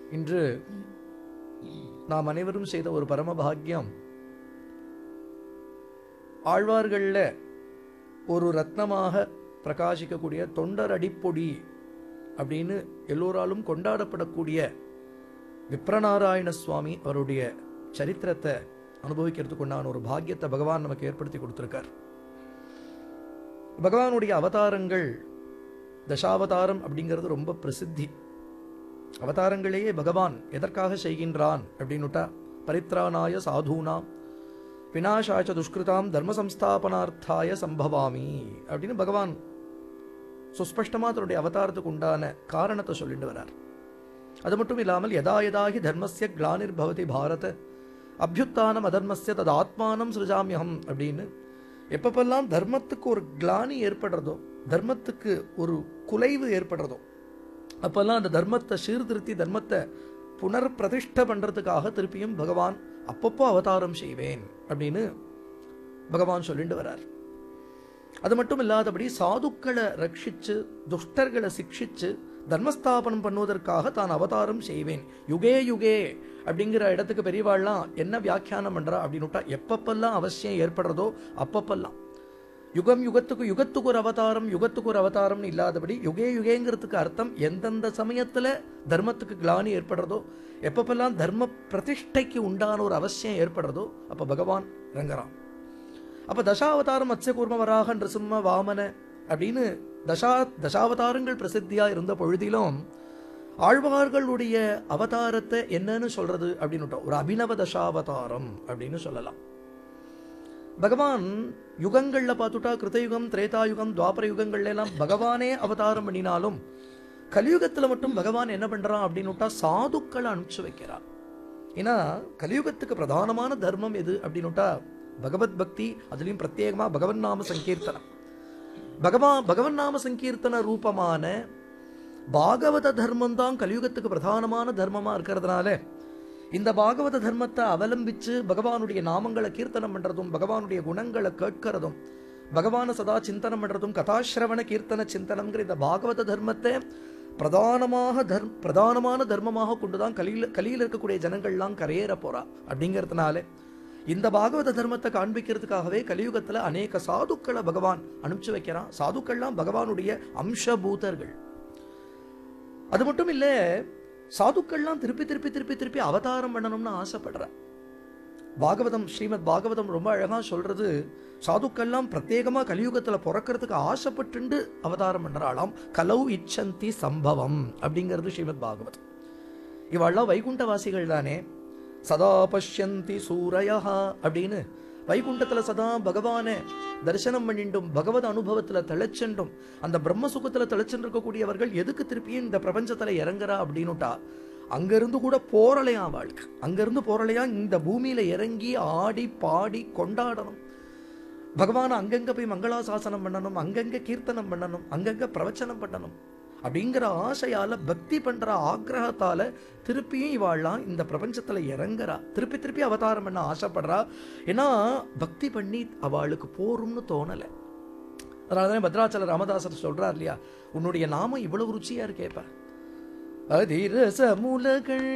இன்று நாம் அனைவரும் செய்த ஒரு பரம பாக்கியம் ஆழ்வார்களில் ஒரு ரத்னமாக பிரகாசிக்கக்கூடிய தொண்டர் அடிப்பொடி அப்படின்னு எல்லோராலும் கொண்டாடப்படக்கூடிய விப்ரநாராயண சுவாமி அவருடைய சரித்திரத்தை அனுபவிக்கிறதுக்கு உண்டான ஒரு பாக்கியத்தை பகவான் நமக்கு ஏற்படுத்தி கொடுத்திருக்கார் பகவானுடைய அவதாரங்கள் தசாவதாரம் அப்படிங்கிறது ரொம்ப பிரசித்தி அவதாரங்களையே பகவான் எதற்காக செய்கின்றான் அப்படின்னுட்டா பரித்ராணாய சாதூனாம் வினாசாச்ச துஷ்கிருதாம் தர்ம சம்ஸ்தாபனார்த்தாய சம்பவாமி அப்படின்னு பகவான் சுஸ்பஷ்டமா தன்னுடைய அவதாரத்துக்கு உண்டான காரணத்தை சொல்லிட்டு வரார் அது மட்டும் இல்லாமல் யதா யதாகி தர்மஸ்ய கிளானிர் பவதி பாரத அபியுத்தானம் அதர்மஸ்ய தது ஆத்மானம் சிருஜாமியகம் அப்படின்னு எப்பப்பெல்லாம் தர்மத்துக்கு ஒரு கிளானி ஏற்படுறதோ தர்மத்துக்கு ஒரு குலைவு ஏற்படுறதோ அப்பெல்லாம் அந்த தர்மத்தை சீர்திருத்தி தர்மத்தை புனர் பிரதிஷ்ட பண்றதுக்காக திருப்பியும் பகவான் அப்பப்போ அவதாரம் செய்வேன் அப்படின்னு பகவான் சொல்லிட்டு வரார் அது மட்டும் இல்லாதபடி சாதுக்களை ரட்சிச்சு துஷ்டர்களை சிக்ஷிச்சு தர்மஸ்தாபனம் பண்ணுவதற்காக தான் அவதாரம் செய்வேன் யுகே யுகே அப்படிங்கிற இடத்துக்கு பெரியவாள்லாம் என்ன வியாக்கியானம் பண்றா அப்படின்னுட்டா எப்பப்பெல்லாம் அவசியம் ஏற்படுறதோ அப்பப்பெல்லாம் யுகம் யுகத்துக்கு யுகத்துக்கு ஒரு அவதாரம் யுகத்துக்கு ஒரு அவதாரம்னு இல்லாதபடி யுகே யுகேங்கிறதுக்கு அர்த்தம் எந்தெந்த சமயத்துல தர்மத்துக்கு கிளானி ஏற்படுறதோ எப்பப்பெல்லாம் தர்ம பிரதிஷ்டைக்கு உண்டான ஒரு அவசியம் ஏற்படுறதோ அப்ப பகவான் இறங்குறான் அப்ப தசாவதாரம் மத்ய கூர்மவராக நிருசிம்ம வாமன அப்படின்னு தசா தசாவதாரங்கள் பிரசித்தியா இருந்த பொழுதிலும் ஆழ்வார்களுடைய அவதாரத்தை என்னன்னு சொல்றது அப்படின்னு ஒரு அபினவ தசாவதாரம் அப்படின்னு சொல்லலாம் பகவான் யுகங்கள்ல பார்த்துட்டா கிருதயுகம் திரேதாயுகம் துவாபர யுகங்கள்ல எல்லாம் பகவானே அவதாரம் பண்ணினாலும் கலியுகத்துல மட்டும் பகவான் என்ன பண்றான் அப்படின்னுட்டா சாதுக்களை அனுப்பிச்சு வைக்கிறான் ஏன்னா கலியுகத்துக்கு பிரதானமான தர்மம் எது அப்படின்னுட்டா பகவத் பக்தி அதுலயும் பிரத்யேகமா பகவன் நாம சங்கீர்த்தனம் பகவான் பகவன் நாம சங்கீர்த்தன ரூபமான பாகவத தர்மம் தான் கலியுகத்துக்கு பிரதானமான தர்மமா இருக்கிறதுனால இந்த பாகவத தர்மத்தை அவலம்பிச்சு பகவானுடைய நாமங்களை கீர்த்தனம் பண்றதும் பகவானுடைய குணங்களை கேட்கறதும் பகவான சதா சிந்தனம் பண்றதும் கதாசிரவண கீர்த்தன சிந்தனம்ங்கிற இந்த பாகவத தர்மத்தை பிரதானமாக தர்ம பிரதானமான தர்மமாக கொண்டுதான் கலியில கலியில் இருக்கக்கூடிய ஜனங்கள்லாம் கரையேற போறா அப்படிங்கிறதுனால இந்த பாகவத தர்மத்தை காண்பிக்கிறதுக்காகவே கலியுகத்துல அநேக சாதுக்களை பகவான் அனுப்பிச்சு வைக்கிறான் சாதுக்கள்லாம் பகவானுடைய அம்சபூதர்கள் அது மட்டும் இல்ல சாதுக்கள்லாம் திருப்பி திருப்பி திருப்பி திருப்பி அவதாரம் பண்ணணும்னு ஆசைப்படுற பாகவதம் ஸ்ரீமத் பாகவதம் ரொம்ப அழகா சொல்றது சாதுக்கள்லாம் பிரத்யேகமா கலியுகத்துல பிறக்கிறதுக்கு ஆசைப்பட்டு அவதாரம் பண்றாளாம் கலௌ இச்சந்தி சம்பவம் அப்படிங்கிறது ஸ்ரீமத் பாகவதம் இவெல்லாம் வைகுண்டவாசிகள் தானே சதா பஷ்யந்தி சூரயா அப்படின்னு வைகுண்டத்துல சதா பகவானே தரிசனம் பண்ணிண்டும் பகவத் அனுபவத்துல திளைச்செண்டும் அந்த பிரம்ம சுகத்துல திளைச்சென்று இருக்கக்கூடியவர்கள் எதுக்கு திருப்பியும் இந்த பிரபஞ்சத்துல இறங்குறா அப்படின்னுட்டா அங்கிருந்து கூட போரலையா வாழ்க்கை அங்கிருந்து போரலையா இந்த பூமியில இறங்கி ஆடி பாடி கொண்டாடணும் பகவான் அங்கங்க போய் மங்களாசாசனம் பண்ணணும் அங்கங்க கீர்த்தனம் பண்ணணும் அங்கங்க பிரவச்சனம் பண்ணணும் அப்படிங்கிற ஆசையால பக்தி பண்ற ஆக்ரகத்தால திருப்பியும் இவாள்லாம் இந்த பிரபஞ்சத்துல இறங்குறா திருப்பி திருப்பி அவதாரம் பண்ண ஆசைப்படுறா ஏன்னா பக்தி பண்ணி அவளுக்கு போரும்னு தோணல அதனாலதான் பத்ராச்சல ராமதாசர் சொல்றார் இல்லையா உன்னுடைய நாமம் இவ்வளவு ருச்சியா இருக்கேப்ப அதிரச மூலகள்